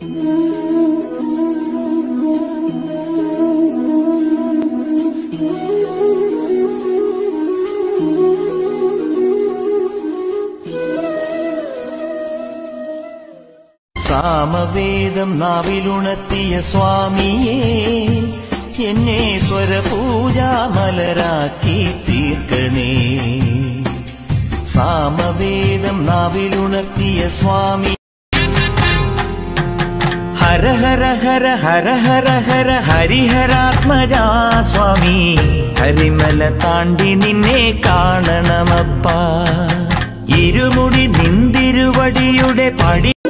സാമവേദം നാവിലുണർത്തിയ സ്വാമിയേ എന്നെ സ്വരപൂജാമലരാക്കി തീർക്കണേ സാമവേദം നാവിലുണർത്തിയ സ്വാമി ഹര ഹര ഹര ഹര ഹര ഹര ഹരിഹരാത്മജാ സ്വാമി ഹരിമല താണ്ടി നിന്നെ കാണണമപ്പ ഇരുമുടി നിന്തിരുവടിയുടെ പടി